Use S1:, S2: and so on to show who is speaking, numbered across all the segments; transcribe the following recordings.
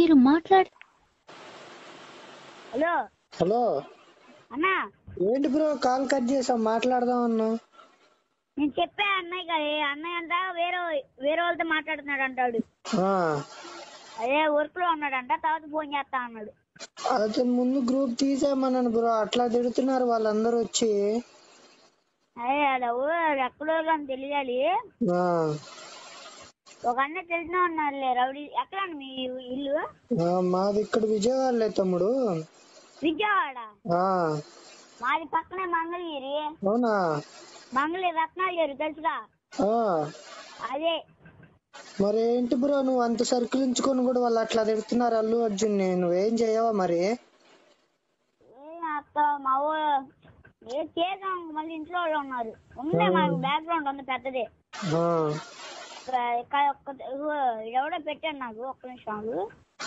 S1: మీరు మాట్లాడు
S2: hello
S3: hello
S2: అన్నా
S3: ఏంటి బ్రో కాల్ కట్ చేసావు మాట్లాడదాం అన్నా
S2: నేను చెప్పా అన్నయ్య కదా అన్నయ్య అంట వేరే వేరే వాళ్ళతో మాట్లాడుతున్నాడు అంటాడు
S3: ఆ,
S2: అదే వర్క్ లో ఉన్నాడంట తర్వాత ఫోన్ చేస్తా అన్నాడు
S3: అతను ముందు గ్రూప్ తీసేయమన్నాను బ్రో అట్లా తిడుతున్నారు వాళ్ళందరూ వచ్చి
S2: అదే అలా ఎక్కడో అని తెలియాలి
S3: ఆ,
S2: ఒక అన్న తెలిసిన ఉన్నారులే రౌడీ ఎక్కడ మీ ఇల్లు
S3: ఆ, మాది ఇక్కడ విజయవాడలే తమ్ముడు
S2: విజయవాడ
S3: ఆ
S2: మాది పక్కనే మంగళగిరి
S3: అవునా
S2: మంగళగిరి రత్నాగిరి తెలుసుగా
S3: ఆ
S2: అదే
S3: మరి ఏంటి బ్రో నువ్వు అంత సర్కిల్ ఉంచుకొని కూడా వాళ్ళు అట్లా తిడుతున్నారు అల్లు అర్జున్ నువ్వేం చేయవా మరి
S2: ఏ అక్క మా ఊ ఏ చేసాం మళ్ళీ ఇంట్లో వాళ్ళు ఉన్నారు ఉంది మాకు బ్యాక్గ్రౌండ్ ఉంది పెద్దది
S3: ఆ,
S2: ఇక్కడ ఇక్కడ ఒక్క ఇదిగో ఎవడో పెట్టాడు నాకు ఒక్క నిమిషం ఆగు.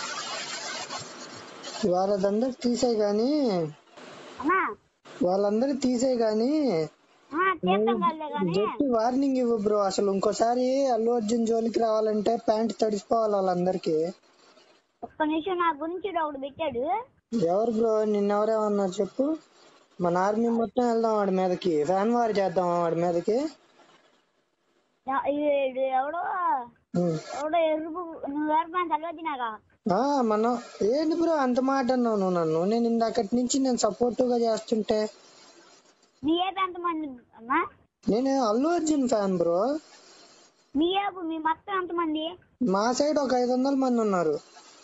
S3: వాళ్ళదందరూ తీసేయి గాని
S2: అన్నా
S3: వాళ్ళందరూ తీసేయి గాని
S2: ఆ, చేస్తాం కదలే కానీ
S3: జస్ట్ వార్నింగ్ ఇవ్వు బ్రో అసలు ఇంకోసారి అల్లు అర్జున్ జోలికి రావాలంటే ప్యాంట్ తడిసిపోవాలి వాళ్ళందరికి
S2: ఒక్క నిమిషం నా గురించి ఒకడు పెట్టాడు
S3: ఎవరు బ్రో నిన్నెవరేమన్నారు చెప్పు మన ఆర్మీ మొత్తం వెళ్దాం వాడి మీదకి ఫ్యాన్ వార్ చేద్దాం వాడి మీదకి
S2: ఎ- ఈడు ఎవడో
S3: ఉమ్.
S2: ఎవడో ఎరుపు నువ్వు ఎరుపు చదివినాగా
S3: ఆ మనం ఏంటి బ్రో అంత మాట అన్నావు నువ్వు నన్ను నేను ఇందాకటి నుంచి నేను సపోర్టివ్ గా చేస్తుంటే
S2: మీ ఏపు ఎంతమంది అన్నా
S3: నేను అల్లు అర్జున్ ఫ్యాన్ బ్రో
S2: మీ ఏపు మీ మొత్తం ఎంతమంది
S3: మా సైడ్ ఒక ఐదు వందల మంది ఉన్నారు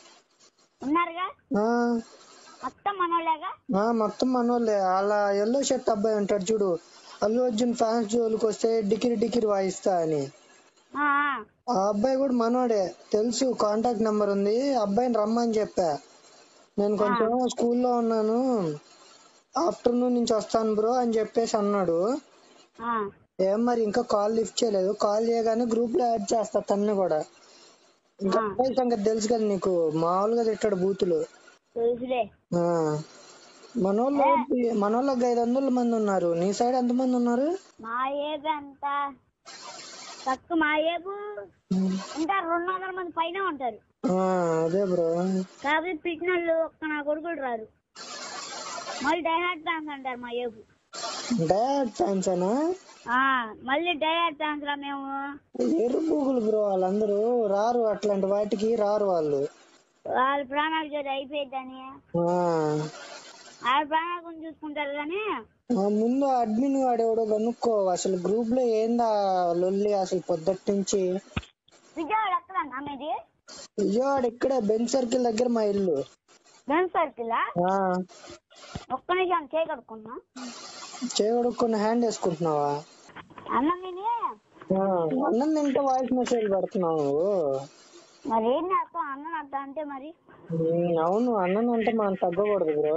S2: ఉన్నారుగా
S3: ఆ
S2: మొత్తం మనోళ్ళేగా
S3: ఆ మొత్తం మనోళ్ళే అలా ఎల్లో షర్ట్ అబ్బాయి ఉంటాడు చూడు అల్లు అర్జున్ ఫ్యాన్స్ జోలికి వస్తే డికిరి డికిరి వాయిస్తా అని
S2: ఆ, ఆ.
S3: ఆ అబ్బాయి కూడా మనోడే తెలుసు కాంటాక్ట్ నెంబర్ ఉంది అబ్బాయిని రమ్మని చెప్పా నేను కొంచెం స్కూల్లో ఉన్నాను ఆఫ్టర్నూన్ నుంచి వస్తాను బ్రో అని చెప్పేసి అన్నాడు
S2: ఆ.
S3: ఏం మరి ఇంకా కాల్ లిఫ్ట్ చేయలేదు కాల్ చేయగానే గ్రూప్ లో యాడ్ చేస్తా తన్ని కూడా ఇంకా అబ్బాయి సంగతి తెలుసు కదా నీకు మామూలుగా తిట్టాడు బూతులు
S2: తెలుసులే
S3: ఆ మనోళ్ళు మనోళ్ళకి ఐదు వందల మంది ఉన్నారు నీ సైడ్ ఎంత మంది ఉన్నారు
S2: మా ఏపు ఎంత తక్కువ మా ఏపు ఇంకా రెండు వందల మంది పైన ఉంటారు
S3: ఆ అదే బ్రో
S2: కాబట్టి పిచ్చినోళ్ళు ఒక్క నా కొడుకులు రారు మళ్ళీ డైహార్ట్ ఫ్యాన్స్ అంటారు మా ఏపు
S3: డాడ్ ఫ్యాన్స్ అనా
S2: ఆ మళ్ళీ డైహార్ట్ ఫ్యాన్స్ రా మేము
S3: ఎర్ర బూగులు బ్రో వాళ్ళందరూ రారు అట్లాంటి వాటికి రారు వాళ్ళు
S2: వాళ్ళ ప్రాణాలు జోడి అయిపోయిద్దని
S3: ఆ
S2: వాళ్ళ ప్రాణాల గురించి చూసుకుంటారు కానీ
S3: ఆ ముందు అడ్మిన్ వాడేవాడో కనుక్కో అసలు గ్రూప్ లో ఏందా లొల్లి అసలు పొద్దుటి నుంచి
S2: విజయవాడ ఎక్కడ అన్న మీది
S3: విజయవాడ ఇక్కడే బెంచ్ సర్కిల్ దగ్గర మా ఇల్లు
S2: బెన్ సర్కిల్
S3: ఆ
S2: ఒక్క నిమిషం చేయగలుగుతున్నా
S3: చేయగడుక్కుని హ్యాండ్ వేసుకుంటున్నావా
S2: అన్నం తిని
S3: ఆ, అన్నం తింటే వాయిస్ మెసేజ్ పెడుతున్నావు నువ్వు.
S2: మరి ఏం చేస్తాం అన్నం అర్థం అంటే మరి
S3: ఉమ్, అవును అన్నం అంటే మనం తగ్గకూడదు బ్రో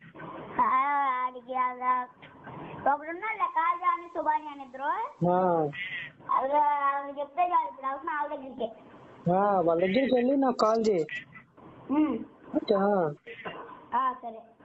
S2: ఆ, ఆడికి అలా ఒకడు ఉన్నాడు కాజా అని సుభాని అని ఇద్దరు
S3: ఆ,
S2: అది ఆవిడ చెప్తే చాలు ఇప్పుడు అవసరం ఆవిడ దగ్గరికి
S3: ఆ, వాళ్ళ దగ్గరికి వెళ్ళి నాకు కాల్ చేయి
S2: ఉమ్.
S3: ఓకేనా?
S2: ఆ, సరే